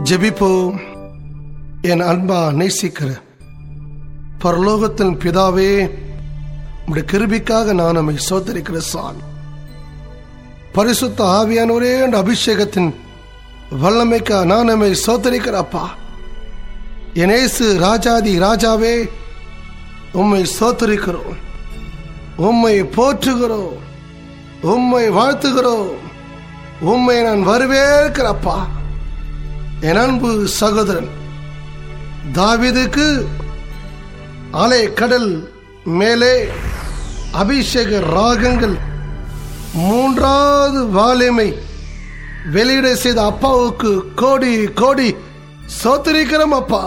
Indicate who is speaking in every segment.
Speaker 1: ஜெபிப்போம் என் அன்பா நேசிக்கிற பரலோகத்தின் பிதாவே உடைய கிருபிக்காக நான் நம்மை சோதரிக்கிற சாமி பரிசுத்த ஆவியானவரே என்ற அபிஷேகத்தின் வல்லமைக்கா நான் நம்மை சோதரிக்கிறப்பா எனேசு ராஜாதி ராஜாவே உம்மை சோத்தரிக்கிறோம் உம்மை போற்றுகிறோம் உம்மை வாழ்த்துகிறோம் உம்மை நான் வரவேற்கிறப்பா என் அன்பு சகோதரன் தாவிதுக்கு அலை கடல் மேலே அபிஷேக ராகங்கள் மூன்றாவது வாலிமை வெளியிட செய்த அப்பாவுக்கு கோடி கோடி சோத்திரிக்கிறோம் அப்பா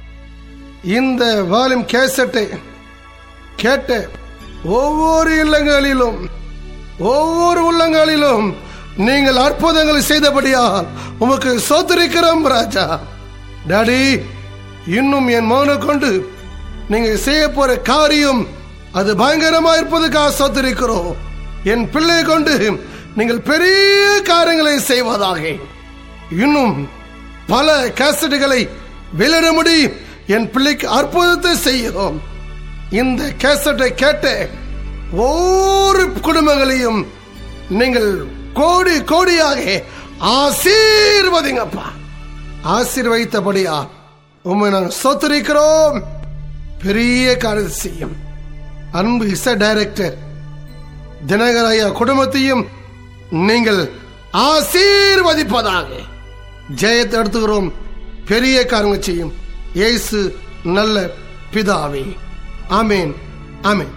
Speaker 1: இந்த வாலிம் கேசட்டை கேட்ட ஒவ்வொரு இல்லங்களிலும் ஒவ்வொரு உள்ளங்களிலும் நீங்கள் அற்புதங்களை செய்தபடியால் உமக்கு சோத்திரிக்கிறோம் ராஜா டாடி இன்னும் என் மௌன கொண்டு நீங்க செய்ய போற காரியம் அது பயங்கரமா இருப்பதுக்காக சோத்திரிக்கிறோம் என் பிள்ளை கொண்டு நீங்கள் பெரிய காரியங்களை செய்வதாக இன்னும் பல கேசட்டுகளை வெளியிடும்படி என் பிள்ளைக்கு அற்புதத்தை செய்யும் இந்த கேசட்டை கேட்ட ஒவ்வொரு குடும்பங்களையும் நீங்கள் கோடி கோடியாக ஆசீர்வதிங்கப்பா ஆசீர்வதித்தபடியா உண்மை நாங்கள் சொத்துரிக்கிறோம் பெரிய காரியத்தை செய்யும் அன்பு இசை டைரக்டர் தினகர் ஐயா குடும்பத்தையும் நீங்கள் ஆசீர்வதிப்பதாக ஜெயத்தை எடுத்துக்கிறோம் பெரிய காரியங்கள் செய்யும் இயேசு நல்ல பிதாவே ஆமேன் ஆமேன்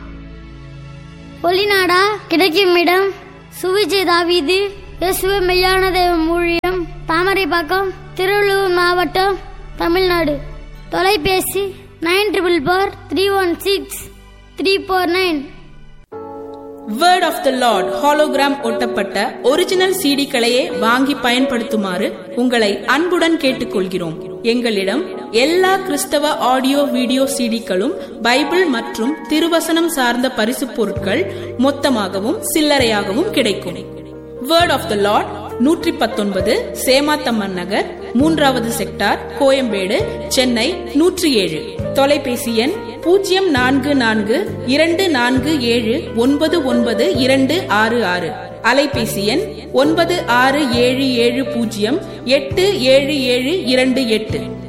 Speaker 2: ஒளிநாடா கிடைக்கும் இடம் சுவிஜய் தாவீது இயேசுவே மெய்யான தேவ ஊழியம் தாமரைப்பாக்கம் திருவள்ளூர் மாவட்டம் தமிழ்நாடு தொலைபேசி nine triple four three one six three four nine
Speaker 3: word of the Lord hologram ஒட்டப்பட்ட ஒரிஜினல் சிடிக்களையே வாங்கி பயன்படுத்துமாறு உங்களை அன்புடன் கேட்டுக்கொள்கிறோம் எங்களிடம் எல்லா கிறிஸ்தவ ஆடியோ வீடியோ சிடிக்களும் பைபிள் மற்றும் திருவசனம் சார்ந்த பரிசு பொருட்கள் மொத்தமாகவும் சில்லறையாகவும் கிடைக்கும் வேர்ட் ஆஃப் த லார்ட் நூற்றி பத்தொன்பது சேமாத்தம்மன் நகர் மூன்றாவது செக்டார் கோயம்பேடு சென்னை நூற்றி ஏழு தொலைபேசி எண் பூஜ்ஜியம் நான்கு நான்கு இரண்டு நான்கு ஏழு ஒன்பது ஒன்பது இரண்டு ஆறு ஆறு அலைபேசி எண் ஒன்பது ஆறு ஏழு ஏழு பூஜ்ஜியம் எட்டு ஏழு ஏழு இரண்டு எட்டு